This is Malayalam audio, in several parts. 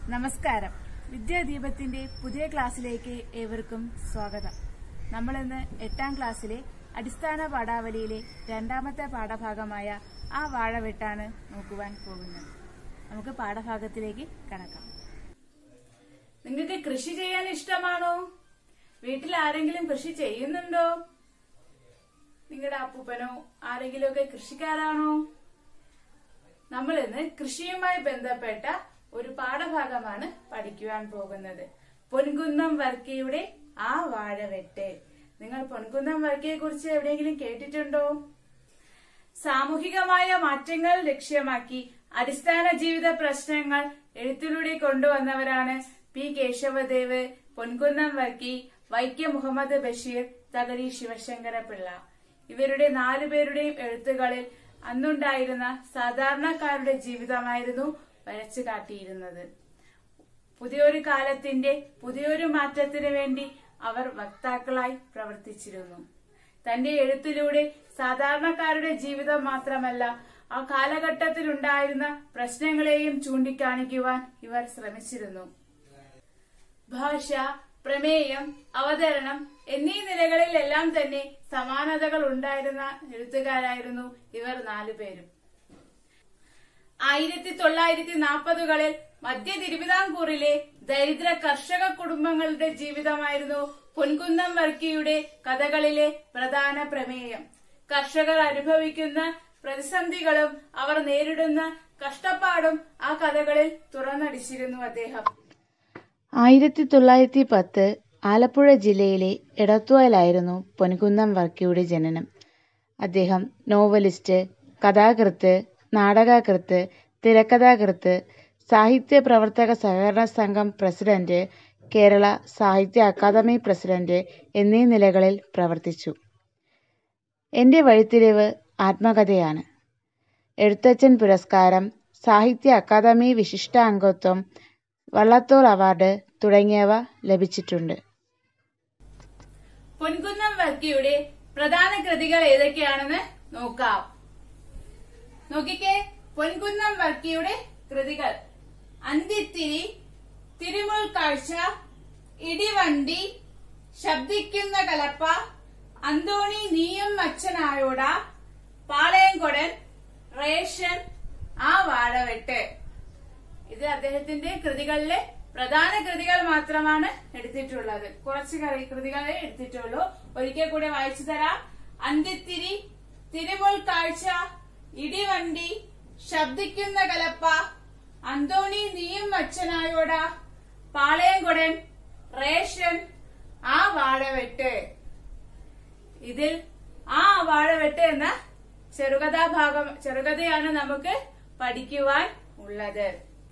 നമസ്കാരം വിദ്യാദീപത്തിന്റെ പുതിയ ക്ലാസ്സിലേക്ക് ഏവർക്കും സ്വാഗതം നമ്മൾ ഇന്ന് എട്ടാം ക്ലാസ്സിലെ അടിസ്ഥാന പാഠാവലിയിലെ രണ്ടാമത്തെ പാഠഭാഗമായ ആ വാഴവെട്ടാണ് നോക്കുവാൻ പോകുന്നത് നമുക്ക് പാഠഭാഗത്തിലേക്ക് കടക്കാം നിങ്ങൾക്ക് കൃഷി ചെയ്യാൻ ഇഷ്ടമാണോ വീട്ടിൽ ആരെങ്കിലും കൃഷി ചെയ്യുന്നുണ്ടോ നിങ്ങളുടെ അപ്പൂപ്പനോ ആരെങ്കിലും ഒക്കെ കൃഷിക്കാരാണോ നമ്മൾ ഇന്ന് കൃഷിയുമായി ബന്ധപ്പെട്ട ഒരു പാഠഭാഗമാണ് പഠിക്കുവാൻ പോകുന്നത് പൊൻകുന്നം വർക്കിയുടെ ആ വാഴവെട്ട് നിങ്ങൾ പൊൻകുന്നം വർക്കിയെ കുറിച്ച് എവിടെയെങ്കിലും കേട്ടിട്ടുണ്ടോ സാമൂഹികമായ മാറ്റങ്ങൾ ലക്ഷ്യമാക്കി അടിസ്ഥാന ജീവിത പ്രശ്നങ്ങൾ എഴുത്തിലൂടെ കൊണ്ടുവന്നവരാണ് പി കേശവദേവ് പൊൻകുന്നം വർക്കി വൈക്കം മുഹമ്മദ് ബഷീർ തകഴി ശിവശങ്കര പിള്ള ഇവരുടെ നാലുപേരുടെയും എഴുത്തുകളിൽ അന്നുണ്ടായിരുന്ന സാധാരണക്കാരുടെ ജീവിതമായിരുന്നു വരച്ചു കാട്ടിയിരുന്നത് പുതിയൊരു കാലത്തിന്റെ പുതിയൊരു മാറ്റത്തിന് വേണ്ടി അവർ വക്താക്കളായി പ്രവർത്തിച്ചിരുന്നു തന്റെ എഴുത്തിലൂടെ സാധാരണക്കാരുടെ ജീവിതം മാത്രമല്ല ആ കാലഘട്ടത്തിലുണ്ടായിരുന്ന പ്രശ്നങ്ങളെയും ചൂണ്ടിക്കാണിക്കുവാൻ ഇവർ ശ്രമിച്ചിരുന്നു ഭാഷ പ്രമേയം അവതരണം എന്നീ നിലകളിലെല്ലാം തന്നെ സമാനതകൾ ഉണ്ടായിരുന്ന എഴുത്തുകാരായിരുന്നു ഇവർ നാലുപേരും ആയിരത്തി തൊള്ളായിരത്തി നാൽപ്പതുകളിൽ മധ്യ തിരുവിതാംകൂറിലെ ദരിദ്ര കർഷക കുടുംബങ്ങളുടെ ജീവിതമായിരുന്നു പൊൻകുന്നം വർക്കിയുടെ കഥകളിലെ പ്രധാന പ്രമേയം കർഷകർ അനുഭവിക്കുന്ന പ്രതിസന്ധികളും അവർ നേരിടുന്ന കഷ്ടപ്പാടും ആ കഥകളിൽ തുറന്നടിച്ചിരുന്നു അദ്ദേഹം ആയിരത്തി തൊള്ളായിരത്തി പത്ത് ആലപ്പുഴ ജില്ലയിലെ എടത്തുവയിലായിരുന്നു പൊൻകുന്നം വർക്കിയുടെ ജനനം അദ്ദേഹം നോവലിസ്റ്റ് കഥാകൃത്ത് നാടകകൃത്ത് തിരക്കഥാകൃത്ത് സാഹിത്യ പ്രവർത്തക സഹകരണ സംഘം പ്രസിഡന്റ് കേരള സാഹിത്യ അക്കാദമി പ്രസിഡന്റ് എന്നീ നിലകളിൽ പ്രവർത്തിച്ചു എൻ്റെ വഴിത്തിരിവ് ആത്മകഥയാണ് എഴുത്തച്ഛൻ പുരസ്കാരം സാഹിത്യ അക്കാദമി വിശിഷ്ടാംഗത്വം വള്ളത്തോൾ അവാർഡ് തുടങ്ങിയവ ലഭിച്ചിട്ടുണ്ട് പൊൻകുന്നം വർക്കിയുടെ പ്രധാന കൃതികൾ ഏതൊക്കെയാണെന്ന് നോക്കാം നോക്കിക്കേ പൊൻകുന്നം വർക്കിയുടെ കൃതികൾ അന്തിത്തിരി തിരുമുൾ കാഴ്ച ഇടിവണ്ടി ശബ്ദിക്കുന്ന കലപ്പ അന്തോണി നീയും അച്ഛനായോട പാളയംകൊടൻ റേഷൻ ആ വാഴവെട്ട് ഇത് അദ്ദേഹത്തിന്റെ കൃതികളിലെ പ്രധാന കൃതികൾ മാത്രമാണ് എടുത്തിട്ടുള്ളത് കുറച്ച് കറി- കൃതികളെ എടുത്തിട്ടുള്ളൂ ഒരിക്കൽ കൂടെ വായിച്ചു തരാം അന്തിത്തിരി തിരുമുൾ കാഴ്ച ഇടിവണ്ടി ശബ്ദിക്കുന്ന കലപ്പ അന്തോണി നീയും അച്ഛനായോട പാളയംകൊടൻ റേഷൻ ആ വാഴവെട്ട് ഇതിൽ ആ വാഴവെട്ട് എന്ന ചെറുകഥാഭാഗം ചെറുകഥയാണ് നമുക്ക് പഠിക്കുവാൻ ഉള്ളത്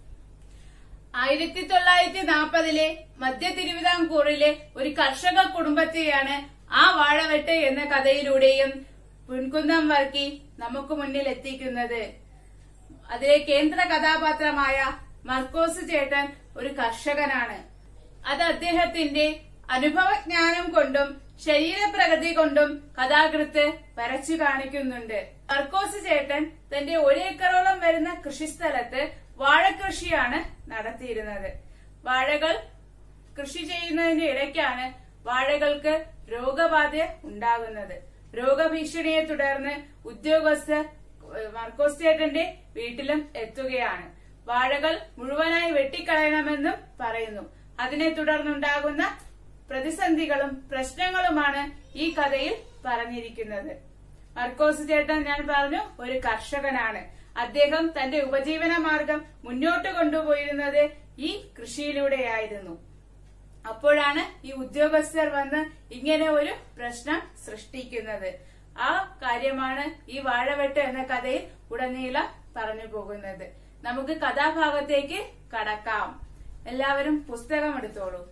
ആയിരത്തി തൊള്ളായിരത്തി നാൽപ്പതിലെ മധ്യ തിരുവിതാംകൂറിലെ ഒരു കർഷക കുടുംബത്തെയാണ് ആ വാഴവെട്ട് എന്ന കഥയിലൂടെയും പുൻകുന്നം വർക്കി നമുക്ക് മുന്നിൽ എത്തിക്കുന്നത് അതിലെ കേന്ദ്ര കഥാപാത്രമായ മർക്കോസ് ചേട്ടൻ ഒരു കർഷകനാണ് അത് അദ്ദേഹത്തിന്റെ അനുഭവജ്ഞാനം കൊണ്ടും ശരീരപ്രകൃതി കൊണ്ടും കഥാകൃത്ത് വരച്ചു കാണിക്കുന്നുണ്ട് മർക്കോസ് ചേട്ടൻ തന്റെ ഒരേക്കറോളം വരുന്ന കൃഷിസ്ഥലത്ത് വാഴകൃഷിയാണ് നടത്തിയിരുന്നത് വാഴകൾ കൃഷി ചെയ്യുന്നതിന്റെ ഇടയ്ക്കാണ് വാഴകൾക്ക് രോഗബാധ ഉണ്ടാകുന്നത് രോഗഭീഷണിയെ തുടർന്ന് ഉദ്യോഗസ്ഥർ ഏഹ്, മർക്കോസ് ചേട്ടന്റെ വീട്ടിലും എത്തുകയാണ് വാഴകൾ മുഴുവനായി വെട്ടിക്കളയണമെന്നും പറയുന്നു അതിനെ തുടർന്നുണ്ടാകുന്ന പ്രതിസന്ധികളും പ്രശ്നങ്ങളുമാണ് ഈ കഥയിൽ പറഞ്ഞിരിക്കുന്നത് മർക്കോസ് ചേട്ടൻ ഞാൻ പറഞ്ഞു ഒരു കർഷകനാണ് അദ്ദേഹം തന്റെ ഉപജീവന മാർഗം മുന്നോട്ട് കൊണ്ടുപോയിരുന്നത് ഈ കൃഷിയിലൂടെയായിരുന്നു അപ്പോഴാണ് ഈ ഉദ്യോഗസ്ഥർ വന്ന് ഇങ്ങനെ ഒരു പ്രശ്നം സൃഷ്ടിക്കുന്നത് ആ കാര്യമാണ് ഈ വാഴവെട്ട് എന്ന കഥയിൽ ഉടനീളം പറഞ്ഞു പോകുന്നത് നമുക്ക് കഥാഭാഗത്തേക്ക് കടക്കാം എല്ലാവരും പുസ്തകം എടുത്തോളൂ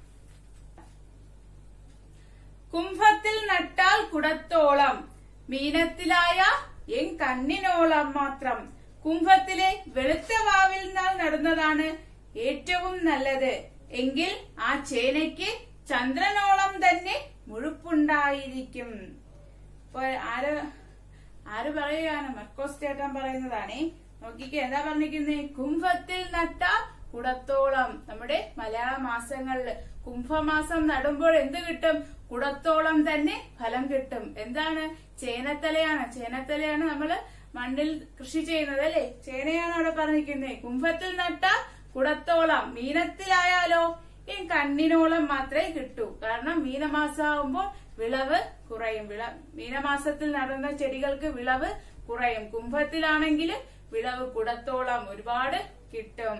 കുംഭത്തിൽ നട്ടാൽ കുടത്തോളം മീനത്തിലായ എൻ കണ്ണിനോളം മാത്രം കുംഭത്തിലെ വെളുത്ത വാവിൽ നിന്നാൽ നടുന്നതാണ് ഏറ്റവും നല്ലത് എങ്കിൽ ആ ചേനയ്ക്ക് ചന്ദ്രനോളം തന്നെ മുഴുപ്പുണ്ടായിരിക്കും ഇപ്പൊ ആര് ആര് പറയുകയാണ് മർക്കോസ് ചേട്ടൻ പറയുന്നതാണേ നോക്കിക്കേ എന്താ പറഞ്ഞിരിക്കുന്നേ കുംഭത്തിൽ നട്ട കുടത്തോളം നമ്മുടെ മലയാള മാസങ്ങളിൽ കുംഭമാസം നടുമ്പോൾ എന്ത് കിട്ടും കുടത്തോളം തന്നെ ഫലം കിട്ടും എന്താണ് ചേനത്തലയാണ് ചേനത്തലയാണ് നമ്മള് മണ്ണിൽ കൃഷി ചെയ്യുന്നത് അല്ലെ ചേനയാണ് അവിടെ പറഞ്ഞിരിക്കുന്നത് കുംഭത്തിൽ നട്ട കുടത്തോളം മീനത്തിലായാലോ ഈ കണ്ണിനോളം മാത്രമേ കിട്ടൂ കാരണം മീനമാസമാകുമ്പോൾ വിളവ് കുറയും വിള മീനമാസത്തിൽ നടന്ന ചെടികൾക്ക് വിളവ് കുറയും കുംഭത്തിലാണെങ്കിൽ വിളവ് കുടത്തോളം ഒരുപാട് കിട്ടും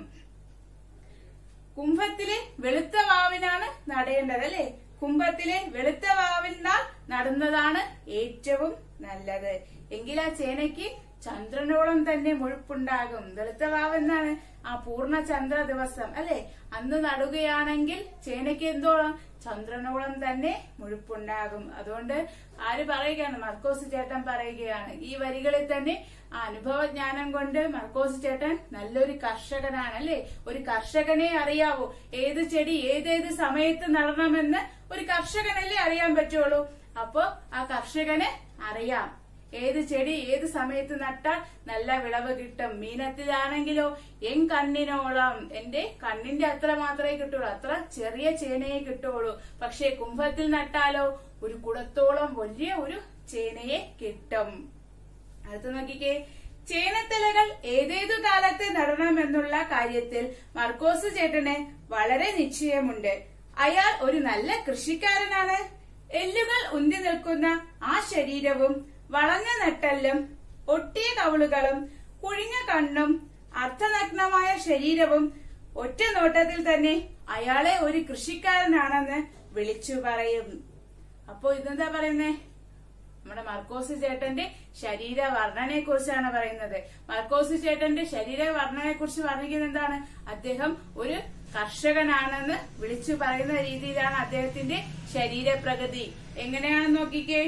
കുംഭത്തിലെ വെളുത്ത വാവിനാണ് നടേണ്ടത് അല്ലെ കുംഭത്തിലെ വെളുത്ത വാവിനാൽ നടുന്നതാണ് ഏറ്റവും നല്ലത് എങ്കിൽ ആ ചേനയ്ക്ക് ചന്ദ്രനോളം തന്നെ മുഴുപ്പുണ്ടാകും വെളുത്ത വാവ് എന്നാണ് ആ പൂർണ്ണ ചന്ദ്ര ദിവസം അല്ലെ അന്ന് നടുകയാണെങ്കിൽ ചേനയ്ക്ക് എന്തോളം ചന്ദ്രനോളം തന്നെ മുഴുപ്പുണ്ടാകും അതുകൊണ്ട് ആര് പറയുകയാണ് മർക്കോസ് ചേട്ടൻ പറയുകയാണ് ഈ വരികളിൽ തന്നെ ആ അനുഭവജ്ഞാനം കൊണ്ട് മർക്കോസ് ചേട്ടൻ നല്ലൊരു കർഷകനാണ് അല്ലെ ഒരു കർഷകനെ അറിയാവൂ ഏത് ചെടി ഏതേത് സമയത്ത് നടണമെന്ന് ഒരു കർഷകനല്ലേ അറിയാൻ പറ്റുള്ളൂ അപ്പോ ആ കർഷകന് അറിയാം ഏത് ചെടി ഏത് സമയത്ത് നട്ടാൽ നല്ല വിളവ് കിട്ടും മീനത്തിലാണെങ്കിലോ എൻ കണ്ണിനോളം എന്റെ കണ്ണിന്റെ അത്ര മാത്രമേ കിട്ടുള്ളൂ അത്ര ചെറിയ ചേനയെ കിട്ടുള്ളൂ പക്ഷേ കുംഭത്തിൽ നട്ടാലോ ഒരു കുടത്തോളം വലിയ ഒരു ചേനയെ കിട്ടും അടുത്ത് നോക്കിക്കേ ചേനത്തലകൾ ഏതേതു കാലത്ത് നടണമെന്നുള്ള കാര്യത്തിൽ മർക്കോസ് ചേട്ടന് വളരെ നിശ്ചയമുണ്ട് അയാൾ ഒരു നല്ല കൃഷിക്കാരനാണ് എല്ലുകൾ ഉന്തി നിൽക്കുന്ന ആ ശരീരവും വളഞ്ഞ നട്ടല്ലും ഒട്ടിയ കവിളുകളും കുഴിഞ്ഞ കണ്ണും അർത്ഥനഗ്നമായ ശരീരവും ഒറ്റ നോട്ടത്തിൽ തന്നെ അയാളെ ഒരു കൃഷിക്കാരനാണെന്ന് വിളിച്ചു പറയും അപ്പോ ഇതെന്താ പറയുന്നേ നമ്മുടെ മർക്കോസ് ചേട്ടന്റെ ശരീര വർണ്ണനെ കുറിച്ചാണ് പറയുന്നത് മർക്കോസ് ചേട്ടന്റെ ശരീര വർണ്ണനെ കുറിച്ച് പറഞ്ഞിരിക്കുന്നത് എന്താണ് അദ്ദേഹം ഒരു കർഷകനാണെന്ന് വിളിച്ചു പറയുന്ന രീതിയിലാണ് അദ്ദേഹത്തിന്റെ ശരീരപ്രകൃതി എങ്ങനെയാണെന്ന് നോക്കിക്കേ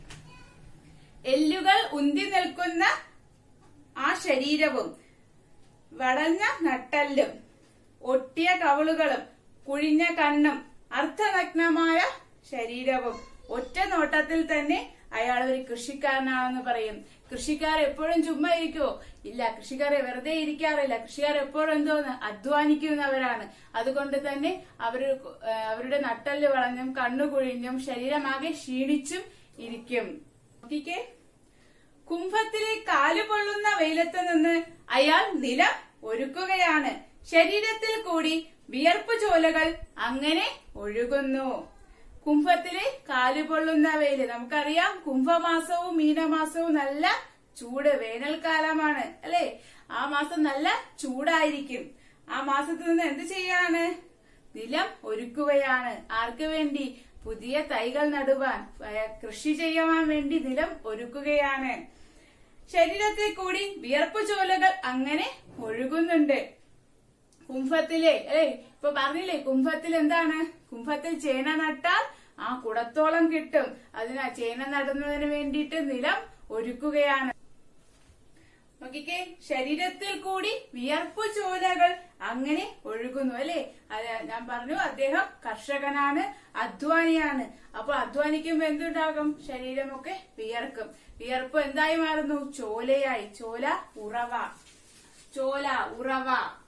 എല്ലുകൾ ഉന്തി നിൽക്കുന്ന ആ ശരീരവും വളഞ്ഞ നട്ടല്ലും ഒട്ടിയ കവിളുകളും കുഴിഞ്ഞ കണ്ണും അർത്ഥനഗ്നമായ ശരീരവും ഒറ്റ നോട്ടത്തിൽ തന്നെ അയാൾ ഒരു കൃഷിക്കാരനാണെന്ന് പറയും കൃഷിക്കാർ എപ്പോഴും ചുമ്മാ ഇരിക്കുവോ ഇല്ല കൃഷിക്കാരെ വെറുതെ ഇരിക്കാറില്ല കൃഷിക്കാർ എപ്പോഴും എന്തോന്ന് അധ്വാനിക്കുന്നവരാണ് അതുകൊണ്ട് തന്നെ അവര് അവരുടെ നട്ടല് വളഞ്ഞും കണ്ണു കുഴിഞ്ഞും ശരീരമാകെ ക്ഷീണിച്ചും ഇരിക്കും നോക്കിക്കേ കുംഭത്തിലെ കാല് പൊള്ളുന്ന വെയിലത്ത് നിന്ന് അയാൾ നിലം ഒരുക്കുകയാണ് ശരീരത്തിൽ കൂടി വിയർപ്പ് ചോലകൾ അങ്ങനെ ഒഴുകുന്നു കുംഭത്തിലെ കാല് പൊള്ളുന്ന വെയില് നമുക്കറിയാം കുംഭമാസവും മീനമാസവും നല്ല ചൂട് വേനൽക്കാലമാണ് അല്ലെ ആ മാസം നല്ല ചൂടായിരിക്കും ആ മാസത്തിൽ നിന്ന് എന്ത് ചെയ്യാണ് നിലം ഒരുക്കുകയാണ് ആർക്ക് വേണ്ടി പുതിയ തൈകൾ നടുവാൻ വയ- കൃഷി ചെയ്യുവാൻ വേണ്ടി നിലം ഒരുക്കുകയാണ് ശരീരത്തിൽ കൂടി വിയർപ്പ് ചോലകൾ അങ്ങനെ ഒഴുകുന്നുണ്ട് കുംഭത്തിലെ അല്ലേ ഇപ്പൊ പറഞ്ഞില്ലേ കുംഭത്തിൽ എന്താണ് കുംഭത്തിൽ ചേന നട്ടാൽ ആ കുടത്തോളം കിട്ടും അതിനാ ചേന നടുന്നതിന് വേണ്ടിയിട്ട് നിലം ഒരുക്കുകയാണ് നോക്കിക്കേ ശരീരത്തിൽ കൂടി വിയർപ്പ് ചോലകൾ അങ്ങനെ ഒഴുകുന്നു അല്ലെ അത് ഞാൻ പറഞ്ഞു അദ്ദേഹം കർഷകനാണ് അധ്വാനിയാണ് അപ്പൊ അധ്വാനിക്കുമ്പോ എന്തുണ്ടാകും ശരീരമൊക്കെ വിയർക്കും വിയർപ്പ് എന്തായി മാറുന്നു ചോലയായി ചോല ഉറവ ചോല ഉറവ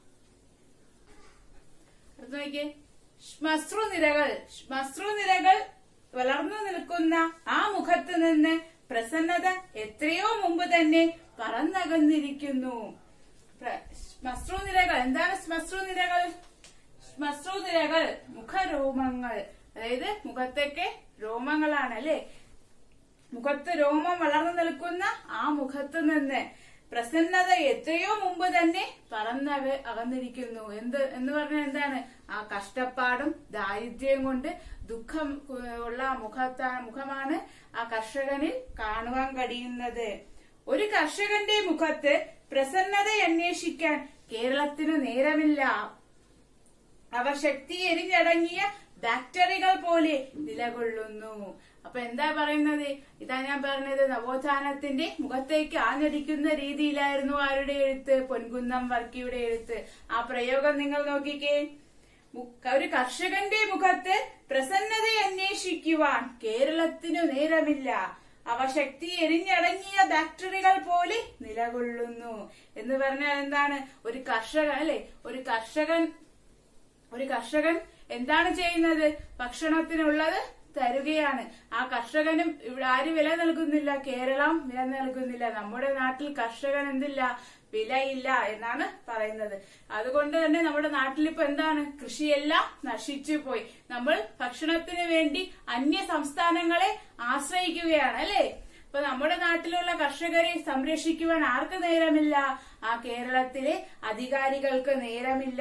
അടുത്ത നോക്കിയേ ശ്മശ്രുനിരകൾ ശ്മശ്രുനിരകൾ വളർന്നു നിൽക്കുന്ന ആ മുഖത്ത് നിന്ന് പ്രസന്നത എത്രയോ മുമ്പ് തന്നെ പറന്നകന്നിരിക്കുന്നു പ്ര- ശ്മശ്രുനിരകൾ എന്താണ് ശ്മശ്രുനിരകൾ ശ്മശ്രുനിരകൾ മുഖരോമങ്ങൾ അതായത് മുഖത്തൊക്കെ രോമങ്ങളാണ് അല്ലെ മുഖത്ത് രോമം വളർന്നു നിൽക്കുന്ന ആ മുഖത്ത് നിന്ന് പ്രസന്നത എത്രയോ മുമ്പ് തന്നെ പറന്നക അകന്നിരിക്കുന്നു എന്ത് എന്ന് പറഞ്ഞാൽ എന്താണ് ആ കഷ്ടപ്പാടും ദാരിദ്ര്യം കൊണ്ട് ദുഃഖം ഏഹ്, ഉള്ള മുഖത്താ മുഖമാണ് ആ കർഷകനിൽ കാണുവാൻ കഴിയുന്നത് ഒരു കർഷകന്റെ മുഖത്ത് പ്രസന്നത അന്വേഷിക്കാൻ കേരളത്തിന് നേരമില്ല അവർ ശക്തി എരിഞ്ഞടങ്ങിയ ബാക്ടറികൾ പോലെ നിലകൊള്ളുന്നു അപ്പൊ എന്താ പറയുന്നത് ഇതാ ഞാൻ പറഞ്ഞത് നവോത്ഥാനത്തിന്റെ മുഖത്തേക്ക് ആഞ്ഞടിക്കുന്ന രീതിയിലായിരുന്നു ആരുടെ എഴുത്ത് പൊൻകുന്നം വർക്കിയുടെ എഴുത്ത് ആ പ്രയോഗം നിങ്ങൾ നോക്കിക്കേ മു- ഒരു കർഷകന്റെ മുഖത്ത് പ്രസന്നത അന്വേഷിക്കുവാൻ കേരളത്തിനു നേരമില്ല അവ ശക്തി എരിഞ്ഞടങ്ങിയ ബാക്ടറികൾ പോലെ നിലകൊള്ളുന്നു എന്ന് പറഞ്ഞാൽ എന്താണ് ഒരു കർഷകൻ അല്ലെ ഒരു കർഷകൻ ഒരു കർഷകൻ എന്താണ് ചെയ്യുന്നത് ഭക്ഷണത്തിനുള്ളത് തരുകയാണ് ആ കർഷകനും ഇവിടെ ആര് വില നൽകുന്നില്ല കേരളം വില നൽകുന്നില്ല നമ്മുടെ നാട്ടിൽ കർഷകൻ എന്തില്ല വിലയില്ല എന്നാണ് പറയുന്നത് അതുകൊണ്ട് തന്നെ നമ്മുടെ നാട്ടിൽ ഇപ്പൊ എന്താണ് കൃഷിയെല്ലാം നശിച്ചു പോയി നമ്മൾ ഭക്ഷണത്തിന് വേണ്ടി അന്യ സംസ്ഥാനങ്ങളെ ആശ്രയിക്കുകയാണ് അല്ലെ ഇപ്പൊ നമ്മുടെ നാട്ടിലുള്ള കർഷകരെ സംരക്ഷിക്കുവാൻ ആർക്ക് നേരമില്ല ആ കേരളത്തിലെ അധികാരികൾക്ക് നേരമില്ല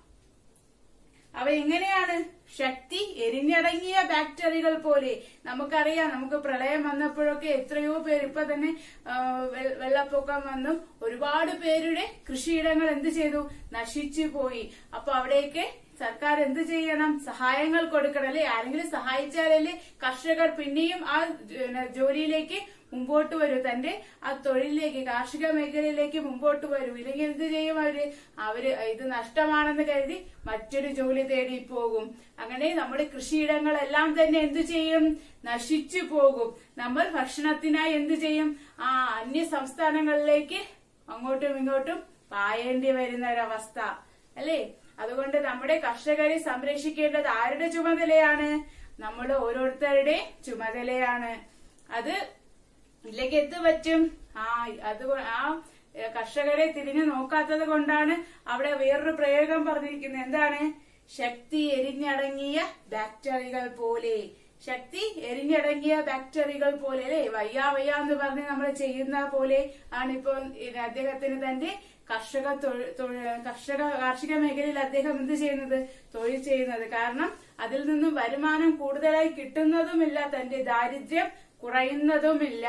അവ എങ്ങനെയാണ് ശക്തി എരിഞ്ഞടങ്ങിയ ബാക്ടറികൾ പോലെ നമുക്കറിയാം നമുക്ക് പ്രളയം വന്നപ്പോഴൊക്കെ എത്രയോ പേര് ഇപ്പൊ തന്നെ ആ, വെ- വെള്ളപ്പൊക്കം വന്നും ഒരുപാട് പേരുടെ കൃഷിയിടങ്ങൾ എന്ത് ചെയ്തു നശിച്ചു പോയി അപ്പൊ അവിടെയൊക്കെ സർക്കാർ എന്ത് ചെയ്യണം സഹായങ്ങൾ കൊടുക്കണം അല്ലെ ആരെങ്കിലും സഹായിച്ചാലല്ലേ കർഷകർ പിന്നെയും ആ ജ- ജോലിയിലേക്ക് മുമ്പോട്ട് വരൂ തന്റെ ആ തൊഴിലിലേക്ക് കാർഷിക മേഖലയിലേക്ക് മുമ്പോട്ട് വരൂ ഇല്ലെങ്കിൽ എന്ത് ചെയ്യും അവര് അവര് ഇത് നഷ്ടമാണെന്ന് കരുതി മറ്റൊരു ജോലി തേടി പോകും അങ്ങനെ നമ്മുടെ കൃഷിയിടങ്ങളെല്ലാം തന്നെ എന്തു ചെയ്യും നശിച്ചു പോകും നമ്മൾ ഭക്ഷണത്തിനായി എന്ത് ചെയ്യും ആ അന്യ സംസ്ഥാനങ്ങളിലേക്ക് അങ്ങോട്ടും ഇങ്ങോട്ടും പായേണ്ടി വരുന്ന ഒരവസ്ഥ അല്ലേ അതുകൊണ്ട് നമ്മുടെ കർഷകരെ സംരക്ഷിക്കേണ്ടത് ആരുടെ ചുമതലയാണ് നമ്മൾ ഓരോരുത്തരുടെ ചുമതലയാണ് അത് ഇല്ലെങ്കിൽ എന്ത് പറ്റും ആ അത് ആ ഏ, കർഷകരെ തിരിഞ്ഞു നോക്കാത്തത് കൊണ്ടാണ് അവിടെ വേറൊരു പ്രയോഗം പറഞ്ഞിരിക്കുന്നത് എന്താണ് ശക്തി എരിഞ്ഞടങ്ങിയ ബാക്ടറികൾ പോലെ ശക്തി എരിഞ്ഞടങ്ങിയ ബാക്ടറികൾ പോലെ അല്ലെ വയ്യ വയ്യ എന്ന് പറഞ്ഞ് നമ്മൾ ചെയ്യുന്ന പോലെ ആണ് ഇപ്പൊ ഇത് അദ്ദേഹത്തിന് തന്റെ കർഷക തൊഴി- തൊഴി- കർഷക കാർഷിക മേഖലയിൽ അദ്ദേഹം എന്ത് ചെയ്യുന്നത് തൊഴിൽ ചെയ്യുന്നത് കാരണം അതിൽ നിന്നും വരുമാനം കൂടുതലായി കിട്ടുന്നതുമില്ല തന്റെ ദാരിദ്ര്യം കുറയുന്നതുമില്ല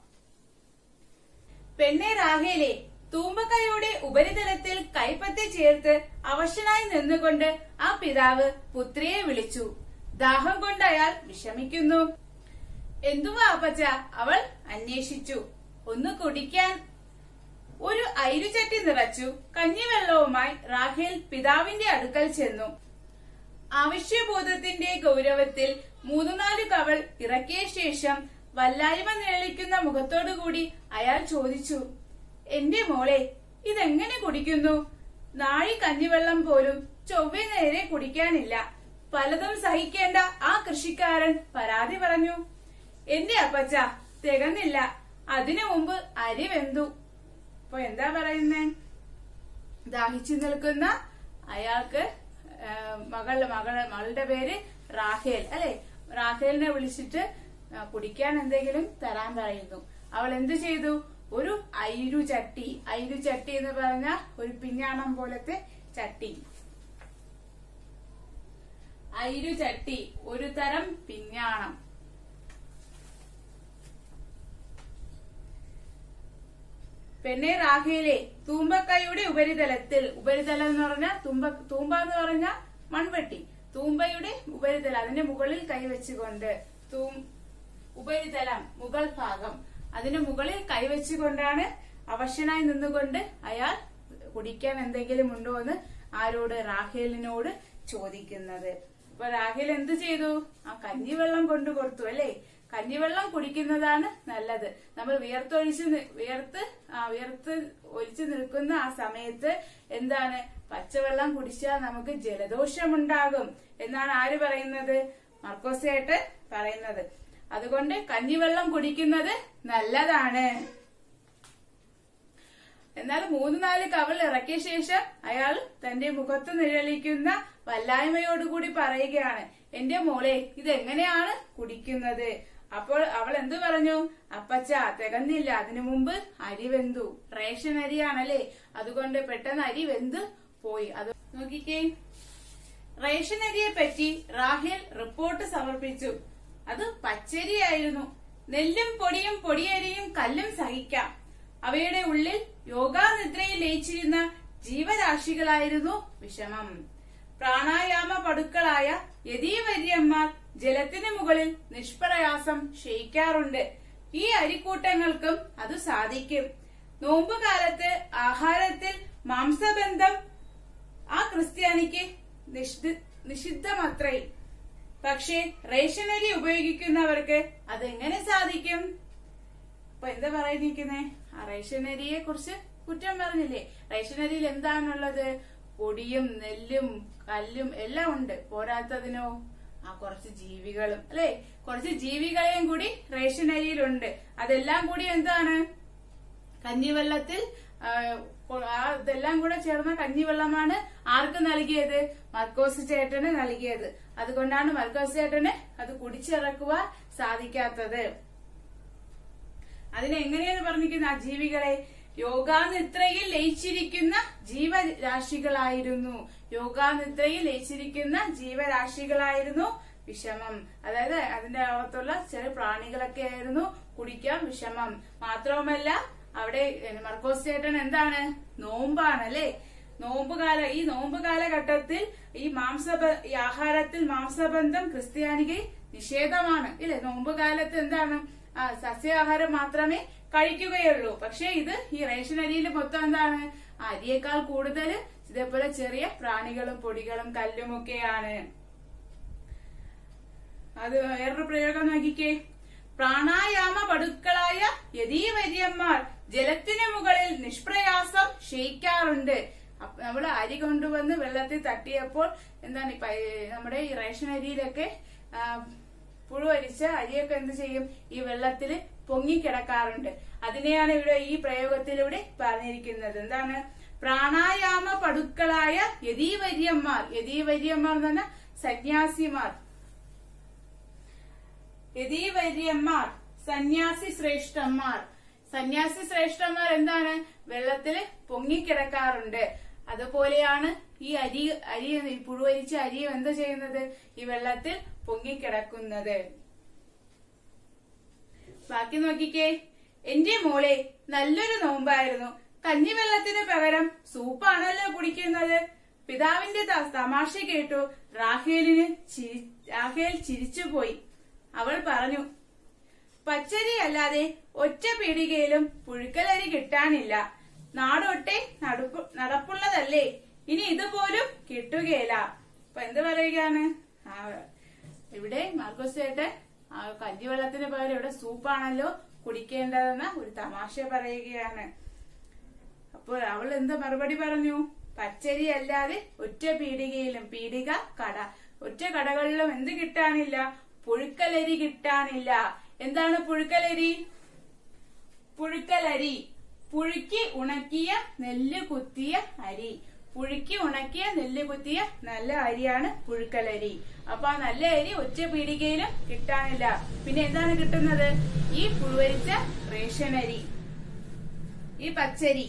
പെണ്ണെ രാഹേലെ തൂമ്പക്കൈയുടെ ഉപരിതലത്തിൽ കൈപ്പത്തി ചേർത്ത് അവശനായി നിന്നുകൊണ്ട് ആ പിതാവ് പുത്രിയെ വിളിച്ചു ദാഹം കൊണ്ട് അയാൾ വിഷമിക്കുന്നു എന്തുവാ അപ്പച്ച അവൾ അന്വേഷിച്ചു ഒന്ന് കുടിക്കാൻ ഒരു ഐരുചട്ടി നിറച്ചു കഞ്ഞിവെള്ളവുമായി റാഖേൽ പിതാവിന്റെ അടുക്കൽ ചെന്നു ആവശ്യബോധത്തിന്റെ ഗൗരവത്തിൽ മൂന്നു നാല് കവൾ ഇറക്കിയ ശേഷം വല്ലായ്മ നിഴലിക്കുന്ന മുഖത്തോടുകൂടി അയാൾ ചോദിച്ചു എന്റെ മോളെ ഇതെങ്ങനെ കുടിക്കുന്നു നാഴി കഞ്ഞിവെള്ളം പോലും ചൊവ്വെ നേരെ കുടിക്കാനില്ല പലതും സഹിക്കേണ്ട ആ കൃഷിക്കാരൻ പരാതി പറഞ്ഞു എന്റെ അപ്പച്ച തികന്നില്ല അതിനു മുമ്പ് അരി വെന്തു അപ്പൊ എന്താ പറയുന്നേ ദാഹിച്ചു നിൽക്കുന്ന അയാൾക്ക് ആ, മകൾ മകൾ മകളുടെ പേര് റാഹേൽ അല്ലെ റാഹേലിനെ വിളിച്ചിട്ട് ആ, കുടിക്കാൻ എന്തെങ്കിലും തരാൻ പറയുന്നു അവൾ എന്ത് ചെയ്തു ഒരു ഐരു ചട്ടി ഐരു ചട്ടി എന്ന് പറഞ്ഞ ഒരു പിഞ്ഞാണം പോലത്തെ ചട്ടി ഐരു ചട്ടി ഒരു തരം പിഞ്ഞാണം പെണ്ണെ റാഖേലെ തൂമ്പക്കൈയുടെ ഉപരിതലത്തിൽ ഉപരിതലം എന്ന് പറഞ്ഞാൽ തൂമ്പ തൂമ്പ എന്ന് പറഞ്ഞ മൺവെട്ടി തൂമ്പയുടെ ഉപരിതലം അതിന്റെ മുകളിൽ കൈവച്ചുകൊണ്ട് തൂം ഉപരിതലം മുകൾ ഭാഗം അതിന്റെ മുകളിൽ കൈവച്ചുകൊണ്ടാണ് അവശനായി നിന്നുകൊണ്ട് അയാൾ കുടിക്കാൻ എന്തെങ്കിലും ഉണ്ടോ എന്ന് ആരോട് റാഹേലിനോട് ചോദിക്കുന്നത് അപ്പൊ റാഹേൽ എന്ത് ചെയ്തു ആ കഞ്ഞിവെള്ളം കൊണ്ടു കൊടുത്തു അല്ലേ കഞ്ഞിവെള്ളം കുടിക്കുന്നതാണ് നല്ലത് നമ്മൾ വിയർത്തൊഴിച്ച് നി- വിയർത്ത് ആ വിയർത്ത് ഒലിച്ചു നിൽക്കുന്ന ആ സമയത്ത് എന്താണ് പച്ചവെള്ളം കുടിച്ചാൽ നമുക്ക് ജലദോഷമുണ്ടാകും എന്നാണ് ആര് പറയുന്നത് മർക്കോസേട്ട് പറയുന്നത് അതുകൊണ്ട് കഞ്ഞിവെള്ളം കുടിക്കുന്നത് നല്ലതാണ് എന്നാൽ മൂന്ന് നാല് കവൾ ഇറക്കിയ ശേഷം അയാൾ തന്റെ മുഖത്ത് നിഴലിക്കുന്ന വല്ലായ്മയോടുകൂടി പറയുകയാണ് എന്റെ മോളെ ഇതെങ്ങനെയാണ് കുടിക്കുന്നത് അപ്പോൾ അവൾ എന്തു പറഞ്ഞു അപ്പച്ച തികഞ്ഞില്ല അതിനു മുമ്പ് അരി വെന്തു റേഷൻ അരിയാണല്ലേ അതുകൊണ്ട് പെട്ടെന്ന് അരി വെന്ത് പോയി അത് നോക്കിക്കേ റേഷൻ അരിയെ പറ്റി റാഹേൽ റിപ്പോർട്ട് സമർപ്പിച്ചു അത് പച്ചരിയായിരുന്നു നെല്ലും പൊടിയും പൊടിയരിയും കല്ലും സഹിക്കാം അവയുടെ ഉള്ളിൽ യോഗാനിദ്രയിൽ ലയിച്ചിരുന്ന ജീവരാശികളായിരുന്നു വിഷമം പ്രാണായാമ പടുക്കളായ യതീവര്യന്മാർ ജലത്തിന് മുകളിൽ നിഷ്പ്രയാസം ക്ഷയിക്കാറുണ്ട് ഈ അരിക്കൂട്ടങ്ങൾക്കും അത് സാധിക്കും നോമ്പുകാലത്ത് ആഹാരത്തിൽ മാംസബന്ധം ആ ക്രിസ്ത്യാനിക്ക് നിഷിദ്ധ- നിഷിദ്ധമത്രേ പക്ഷേ റേഷനരി ഉപയോഗിക്കുന്നവർക്ക് അതെങ്ങനെ സാധിക്കും അപ്പൊ എന്താ പറയുന്നിരിക്കുന്നേ ആ റേഷനരിയെ കുറിച്ച് കുറ്റം പറഞ്ഞില്ലേ റേഷനരിയിൽ എന്താണുള്ളത് പൊടിയും നെല്ലും കല്ലും എല്ലാം ഉണ്ട് പോരാത്തതിനോ ആ കുറച്ച് ജീവികളും അല്ലെ കുറച്ച് ജീവികളെയും കൂടി റേഷനരിയിലുണ്ട് അതെല്ലാം കൂടി എന്താണ് കഞ്ഞിവെള്ളത്തിൽ ആ, കൊ- ആ ഇതെല്ലാം കൂടെ ചേർന്ന കഞ്ഞിവെള്ളമാണ് ആർക്ക് നൽകിയത് മർക്കോസ് ചേട്ടന് നൽകിയത് അതുകൊണ്ടാണ് മർക്കോസ് ചേട്ടന് അത് കുടിച്ചിറക്കുവാൻ സാധിക്കാത്തത് അതിനെങ്ങനെയാണ് പറഞ്ഞിരിക്കുന്നത് ആ ജീവികളെ യോഗാനിദ്രയിൽ ലയിച്ചിരിക്കുന്ന ജീവരാശികളായിരുന്നു യോഗാനിദ്രയിൽ ലയിച്ചിരിക്കുന്ന ജീവരാശികളായിരുന്നു വിഷമം അതായത് അതിന്റെ അകത്തുള്ള ചെറിയ പ്രാണികളൊക്കെ ആയിരുന്നു കുടിക്കാൻ വിഷമം മാത്രവുമല്ല അവിടെ മർക്കോസ് ചേട്ടൻ എന്താണ് നോമ്പാണ് അല്ലെ നോമ്പുകാല ഈ നോമ്പ് കാലഘട്ടത്തിൽ ഈ മാംസ ഈ ആഹാരത്തിൽ മാംസബന്ധം ക്രിസ്ത്യാനിക്ക് നിഷേധമാണ് ഇല്ലേ നോമ്പ് കാലത്ത് എന്താണ് ആ സസ്യാഹാരം മാത്രമേ കഴിക്കുകയുള്ളൂ പക്ഷെ ഇത് ഈ റേഷൻ അരിയിൽ മൊത്തം എന്താണ് അരിയേക്കാൾ കൂടുതൽ ഇതേപോലെ ചെറിയ പ്രാണികളും പൊടികളും കല്ലും ഒക്കെയാണ് അത് വേറൊരു പ്രയോഗം നോക്കിക്കേ പ്രാണായാമ പടുക്കളായ യതീവര്യന്മാർ ജലത്തിന് മുകളിൽ നിഷ്പ്രയാസം ക്ഷയിക്കാറുണ്ട് അപ്പ- നമ്മള് അരി കൊണ്ടുവന്ന് വെള്ളത്തിൽ തട്ടിയപ്പോൾ എന്താണ് ഈ പ- നമ്മുടെ ഈ റേഷൻ അരിയിലൊക്കെ ആ, പുഴുവരിച്ച അരിയൊക്കെ എന്ത് ചെയ്യും ഈ വെള്ളത്തിൽ പൊങ്ങിക്കിടക്കാറുണ്ട് അതിനെയാണ് ഇവിടെ ഈ പ്രയോഗത്തിലൂടെ പറഞ്ഞിരിക്കുന്നത് എന്താണ് പ്രാണായാമ പടുക്കളായ യതീവര്യന്മാർ യതീവര്യന്മാർ എന്ന് പറഞ്ഞാൽ സന്യാസിമാർ യതീവര്യന്മാർ സന്യാസി ശ്രേഷ്ഠന്മാർ സന്യാസി ശ്രേഷ്ഠന്മാർ എന്താണ് വെള്ളത്തിൽ പൊങ്ങിക്കിടക്കാറുണ്ട് അതുപോലെയാണ് ഈ അരി അരി ഈ പുഴുവരിച്ച അരിയും എന്താ ചെയ്യുന്നത് ഈ വെള്ളത്തിൽ പൊങ്ങിക്കിടക്കുന്നത് ബാക്കി നോക്കിക്കേ എന്റെ മോളെ നല്ലൊരു നോമ്പായിരുന്നു കഞ്ഞിവെള്ളത്തിന് പകരം സൂപ്പാണല്ലോ കുടിക്കുന്നത് പിതാവിന്റെ ത- തമാശ കേട്ടു റാഹേലിന് ചിരി റാഹേൽ ചിരിച്ചുപോയി അവൾ പറഞ്ഞു പച്ചരി അല്ലാതെ ഒറ്റ പീടികയിലും പുഴുക്കലരി കിട്ടാനില്ല നാടൊട്ടെ നടപ്പ് നടപ്പുള്ളതല്ലേ ഇനി ഇതുപോലും കിട്ടുകയില്ല അപ്പൊ എന്ത് പറയുകയാണ് ആ, ഇവിടെ മാർക്കോസ് ചേട്ടൻ ആ കഞ്ഞിവെള്ളത്തിന് പകരം ഇവിടെ സൂപ്പാണല്ലോ കുടിക്കേണ്ടതെന്ന ഒരു തമാശ പറയുകയാണ് അപ്പോൾ അവൾ എന്ത് മറുപടി പറഞ്ഞു പച്ചരി അല്ലാതെ ഒറ്റ പീടികയിലും പീടിക കട ഒറ്റ കടകളിലും എന്ത് കിട്ടാനില്ല പുഴുക്കലരി കിട്ടാനില്ല എന്താണ് പുഴുക്കലരി പുഴുക്കലരി പുഴുക്കി ഉണക്കിയ നെല്ല് കുത്തിയ അരി പുഴുക്കി ഉണക്കിയ നെല്ല് കുത്തിയ നല്ല അരിയാണ് പുഴുക്കലരി അപ്പൊ ആ നല്ല അരി ഒറ്റ പീടികയിലും കിട്ടാനില്ല പിന്നെ എന്താണ് കിട്ടുന്നത് ഈ പുഴുവരിച്ച റേഷൻ അരി ഈ പച്ചരി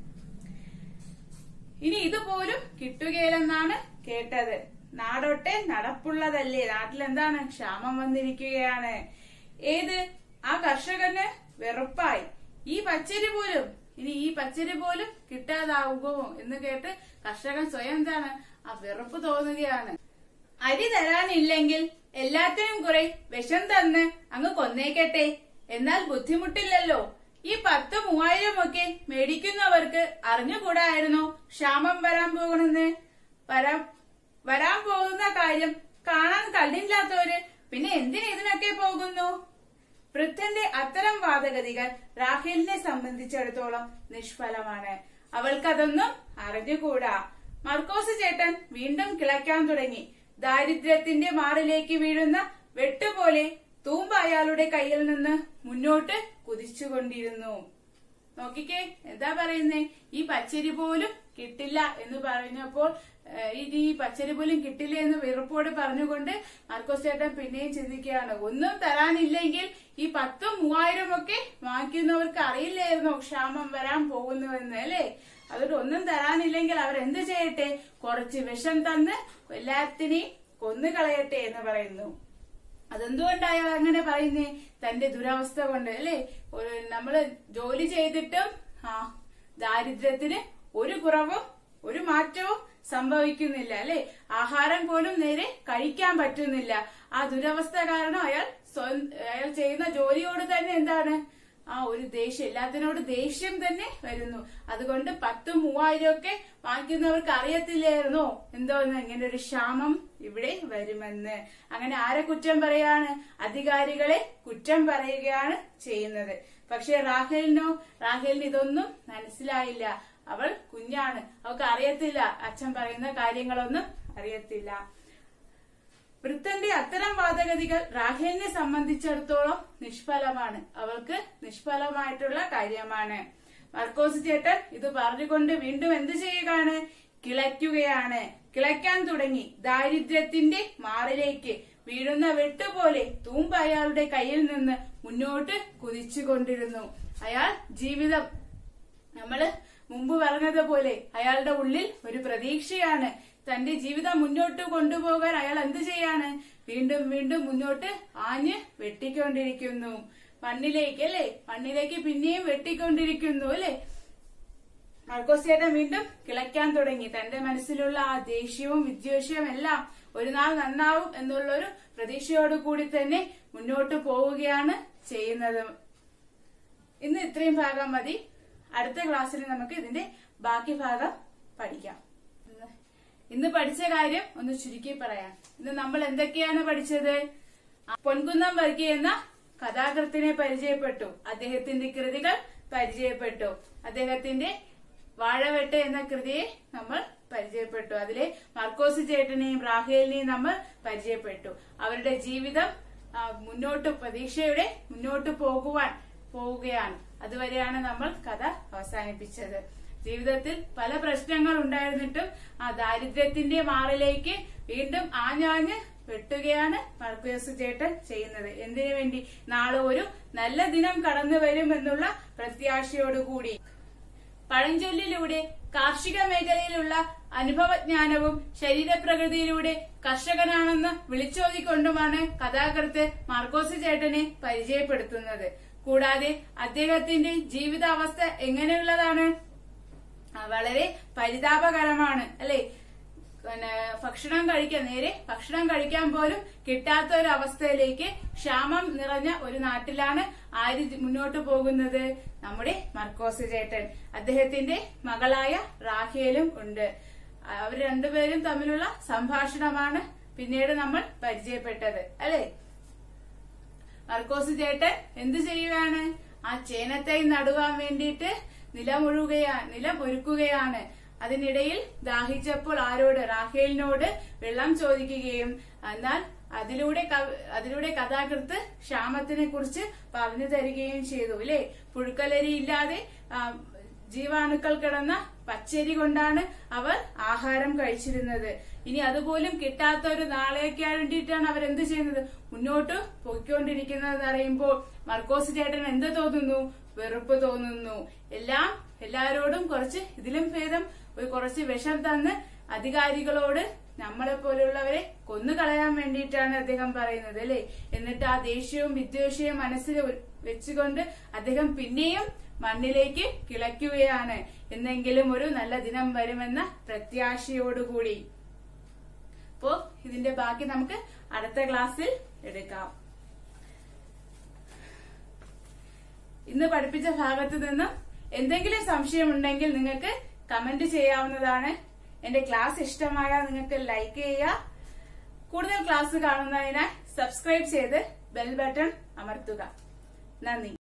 ഇനി ഇതുപോലും കിട്ടുകയില്ലെന്നാണ് കേട്ടത് നാടൊട്ടെ നടപ്പുള്ളതല്ലേ നാട്ടിൽ എന്താണ് ക്ഷാമം വന്നിരിക്കുകയാണ് ഏത് ആ കർഷകന് വെറുപ്പായി ഈ പച്ചരി പോലും ഇനി ഈ പച്ചരി പോലും കിട്ടാതാവുമോ എന്ന് കേട്ട് കർഷകൻ സ്വയം എന്താണ് ആ വെറുപ്പ് തോന്നുകയാണ് അരി തരാനില്ലെങ്കിൽ എല്ലാത്തിനും കുറെ വിഷം തന്ന് അങ്ങ് കൊന്നേക്കട്ടെ എന്നാൽ ബുദ്ധിമുട്ടില്ലല്ലോ ഈ പത്ത് മൂവായിരം ഒക്കെ മേടിക്കുന്നവർക്ക് അറിഞ്ഞുകൂടായിരുന്നു ക്ഷാമം വരാൻ പോകണമെന്ന് വരാൻ വരാൻ പോകുന്ന കാര്യം കാണാൻ കണ്ടില്ലാത്തവര് പിന്നെ എന്തിന് ഇതിനൊക്കെ പോകുന്നു വൃദ്ധന്റെ അത്തരം വാദഗതികൾ റാഹേലിനെ സംബന്ധിച്ചിടത്തോളം നിഷ്ഫലമാണ് അവൾക്കതൊന്നും അറിഞ്ഞുകൂടാ മർക്കോസ് ചേട്ടൻ വീണ്ടും കിളയ്ക്കാൻ തുടങ്ങി ദാരിദ്ര്യത്തിന്റെ മാറിലേക്ക് വീഴുന്ന വെട്ടുപോലെ തൂമ്പ അയാളുടെ കയ്യിൽ നിന്ന് മുന്നോട്ട് കുതിച്ചുകൊണ്ടിരുന്നു നോക്കിക്കേ എന്താ പറയുന്നേ ഈ പച്ചരി പോലും കിട്ടില്ല എന്ന് പറഞ്ഞപ്പോൾ ഏഹ്, ഇനി ഈ പച്ചരി പോലും കിട്ടില്ല എന്ന് വെറുപ്പോട് പറഞ്ഞുകൊണ്ട് മാർക്കോസ് ചേട്ടൻ പിന്നെയും ചിന്തിക്കുകയാണ് ഒന്നും തരാനില്ലെങ്കിൽ ഈ പത്തും മൂവായിരം ഒക്കെ വാങ്ങിക്കുന്നവർക്ക് അറിയില്ലായിരുന്നോ ക്ഷാമം വരാൻ പോകുന്നുവെന്ന് അല്ലേ അതുകൊണ്ട് ഒന്നും തരാനില്ലെങ്കിൽ അവർ എന്ത് ചെയ്യട്ടെ കുറച്ച് വിഷം തന്ന് എല്ലാത്തിനെയും കൊന്നുകളയട്ടെ എന്ന് പറയുന്നു അതെന്തുകൊണ്ടായ അങ്ങനെ പറയുന്നേ തന്റെ ദുരവസ്ഥ കൊണ്ട് അല്ലെ ഒരു നമ്മള് ജോലി ചെയ്തിട്ടും ആ ദാരിദ്ര്യത്തിന് ഒരു കുറവും ഒരു മാറ്റവും സംഭവിക്കുന്നില്ല അല്ലെ ആഹാരം പോലും നേരെ കഴിക്കാൻ പറ്റുന്നില്ല ആ ദുരവസ്ഥ കാരണം അയാൾ സ്വയം അയാൾ ചെയ്യുന്ന ജോലിയോട് തന്നെ എന്താണ് ആ ഒരു ദേഷ്യം എല്ലാത്തിനോട് ദേഷ്യം തന്നെ വരുന്നു അതുകൊണ്ട് പത്തും മൂവായിരം ഒക്കെ വാങ്ങിക്കുന്നവർക്ക് അറിയത്തില്ലായിരുന്നോ എന്തോന്ന് ഇങ്ങനെ ഒരു ക്ഷാമം ഇവിടെ വരുമെന്ന് അങ്ങനെ ആരെ കുറ്റം പറയാണ് അധികാരികളെ കുറ്റം പറയുകയാണ് ചെയ്യുന്നത് പക്ഷെ റാഹേലിനോ റാഹേലിന് ഇതൊന്നും മനസ്സിലായില്ല അവൾ കുഞ്ഞാണ് അവൾക്ക് അറിയത്തില്ല അച്ഛൻ പറയുന്ന കാര്യങ്ങളൊന്നും അറിയത്തില്ല വൃത്തന്റെ അത്തരം വാദഗതികൾ റാഹേലിനെ സംബന്ധിച്ചിടത്തോളം നിഷ്ഫലമാണ് അവൾക്ക് നിഷ്ഫലമായിട്ടുള്ള കാര്യമാണ് മർക്കോസ് ചേട്ടൻ ഇത് പറഞ്ഞുകൊണ്ട് വീണ്ടും എന്ത് ചെയ്യുകയാണ് കിളയ്ക്കുകയാണ് കിളയ്ക്കാൻ തുടങ്ങി ദാരിദ്ര്യത്തിന്റെ മാറിലേക്ക് വീഴുന്ന വെട്ടുപോലെ തൂമ്പ് അയാളുടെ കയ്യിൽ നിന്ന് മുന്നോട്ട് കുതിച്ചുകൊണ്ടിരുന്നു അയാൾ ജീവിതം നമ്മള് മുമ്പ് പറഞ്ഞതുപോലെ അയാളുടെ ഉള്ളിൽ ഒരു പ്രതീക്ഷയാണ് തന്റെ ജീവിതം മുന്നോട്ട് കൊണ്ടുപോകാൻ അയാൾ എന്ത് ചെയ്യാണ് വീണ്ടും വീണ്ടും മുന്നോട്ട് ആഞ്ഞ് വെട്ടിക്കൊണ്ടിരിക്കുന്നു മണ്ണിലേക്ക് അല്ലെ മണ്ണിലേക്ക് പിന്നെയും വെട്ടിക്കൊണ്ടിരിക്കുന്നു അല്ലെ മാർക്കോസ് ചേട്ടൻ വീണ്ടും കിളയ്ക്കാൻ തുടങ്ങി തന്റെ മനസ്സിലുള്ള ആ ദേഷ്യവും വിദ്വേഷവും എല്ലാം ഒരു നാൾ നന്നാവും എന്നുള്ളൊരു പ്രതീക്ഷയോട് കൂടി തന്നെ മുന്നോട്ട് പോവുകയാണ് ചെയ്യുന്നത് ഇന്ന് ഇത്രയും ഭാഗം മതി അടുത്ത ക്ലാസ്സിൽ നമുക്ക് ഇതിന്റെ ബാക്കി ഭാഗം പഠിക്കാം ഇന്ന് ഇന്ന് പഠിച്ച കാര്യം ഒന്ന് ചുരുക്കി പറയാം ഇന്ന് നമ്മൾ എന്തൊക്കെയാണ് പഠിച്ചത് ആ പൊൻകുന്നം വർഗി എന്ന കഥാകൃത്തിനെ പരിചയപ്പെട്ടു അദ്ദേഹത്തിന്റെ കൃതികൾ പരിചയപ്പെട്ടു അദ്ദേഹത്തിന്റെ വാഴവെട്ട് എന്ന കൃതിയെ നമ്മൾ പരിചയപ്പെട്ടു അതിലെ മർക്കോസ് ചേട്ടനെയും റാഹേലിനെയും നമ്മൾ പരിചയപ്പെട്ടു അവരുടെ ജീവിതം ആ, മുന്നോട്ട് പ്രതീക്ഷയുടെ മുന്നോട്ട് പോകുവാൻ പോവുകയാണ് അതുവരെയാണ് നമ്മൾ കഥ അവസാനിപ്പിച്ചത് ജീവിതത്തിൽ പല പ്രശ്നങ്ങൾ ഉണ്ടായിരുന്നിട്ടും ആ ദാരിദ്ര്യത്തിന്റെ മാറിലേക്ക് വീണ്ടും ആഞ്ഞാഞ്ഞ് വെട്ടുകയാണ് മർക്കോസ് ചേട്ടൻ ചെയ്യുന്നത് എന്തിനു വേണ്ടി നാളെ ഒരു നല്ല ദിനം കടന്നു വരുമെന്നുള്ള പ്രത്യാശയോടുകൂടി പഴഞ്ചൊല്ലിലൂടെ കാർഷിക മേഖലയിലുള്ള അനുഭവജ്ഞാനവും ശരീരപ്രകൃതിയിലൂടെ കർഷകനാണെന്ന് വിളിച്ചോതിക്കൊണ്ടുമാണ് കഥാകൃത്ത് മാർക്കോസ് ചേട്ടനെ പരിചയപ്പെടുത്തുന്നത് കൂടാതെ അദ്ദേഹത്തിന്റെ ജീവിതാവസ്ഥ എങ്ങനെയുള്ളതാണ് ആ, വളരെ പരിതാപകരമാണ് അല്ലെ പിന്നെ ഭക്ഷണം കഴിക്കാൻ നേരെ ഭക്ഷണം കഴിക്കാൻ പോലും കിട്ടാത്ത ഒരു അവസ്ഥയിലേക്ക് ക്ഷാമം നിറഞ്ഞ ഒരു നാട്ടിലാണ് ആര് മുന്നോട്ട് പോകുന്നത് നമ്മുടെ മർക്കോസ് ചേട്ടൻ അദ്ദേഹത്തിന്റെ മകളായ റാഹേലും ഉണ്ട് അവർ രണ്ടുപേരും തമ്മിലുള്ള സംഭാഷണമാണ് പിന്നീട് നമ്മൾ പരിചയപ്പെട്ടത് അല്ലെ മർക്കോസ് ചേട്ടൻ എന്തു ചെയ്യുകയാണ് ആ ചേനത്തൈ നടുവാൻ വേണ്ടിയിട്ട് നിലമൊഴുകയാണ് നിലം ഒരുക്കുകയാണ് അതിനിടയിൽ ദാഹിച്ചപ്പോൾ ആരോട് റാഹേലിനോട് വെള്ളം ചോദിക്കുകയും എന്നാൽ അതിലൂടെ കവ- അതിലൂടെ കഥാകൃത്ത് ക്ഷാമത്തിനെ കുറിച്ച് പറഞ്ഞു തരികയും ചെയ്തു അല്ലെ പുഴുക്കലരി ഇല്ലാതെ ആ, ജീവാണുക്കൾ കിടന്ന പച്ചരി കൊണ്ടാണ് അവർ ആഹാരം കഴിച്ചിരുന്നത് ഇനി അതുപോലും കിട്ടാത്ത ഒരു നാളേക്ക് വേണ്ടിയിട്ടാണ് അവർ എന്ത് ചെയ്യുന്നത് മുന്നോട്ട് പോയിക്കൊണ്ടിരിക്കുന്നത് അറിയുമ്പോൾ മർക്കോസ് ചേട്ടൻ എന്ത് തോന്നുന്നു വെറുപ്പ് തോന്നുന്നു എല്ലാം എല്ലാരോടും കുറച്ച് ഇതിലും ഭേദം ഒരു കുറച്ച് വിഷം തന്ന് അധികാരികളോട് നമ്മളെ പോലെയുള്ളവരെ കൊന്നുകളയാൻ വേണ്ടിയിട്ടാണ് അദ്ദേഹം പറയുന്നത് അല്ലെ എന്നിട്ട് ആ ദേഷ്യവും വിദ്വേഷവും മനസ്സിൽ ഉ- വെച്ചുകൊണ്ട് അദ്ദേഹം പിന്നെയും മണ്ണിലേക്ക് കിളയ്ക്കുകയാണ് എന്നെങ്കിലും ഒരു നല്ല ദിനം വരുമെന്ന പ്രത്യാശയോടുകൂടി അപ്പോ ഇതിന്റെ ബാക്കി നമുക്ക് അടുത്ത ക്ലാസ്സിൽ എടുക്കാം ഇന്ന് പഠിപ്പിച്ച ഭാഗത്ത് നിന്നും എന്തെങ്കിലും സംശയമുണ്ടെങ്കിൽ നിങ്ങൾക്ക് കമന്റ് ചെയ്യാവുന്നതാണ് എന്റെ ക്ലാസ് ഇഷ്ടമായാൽ നിങ്ങൾക്ക് ലൈക്ക് ചെയ്യുക കൂടുതൽ ക്ലാസ് കാണുന്നതിനായി സബ്സ്ക്രൈബ് ചെയ്ത് ബെൽ ബട്ടൺ അമർത്തുക നന്ദി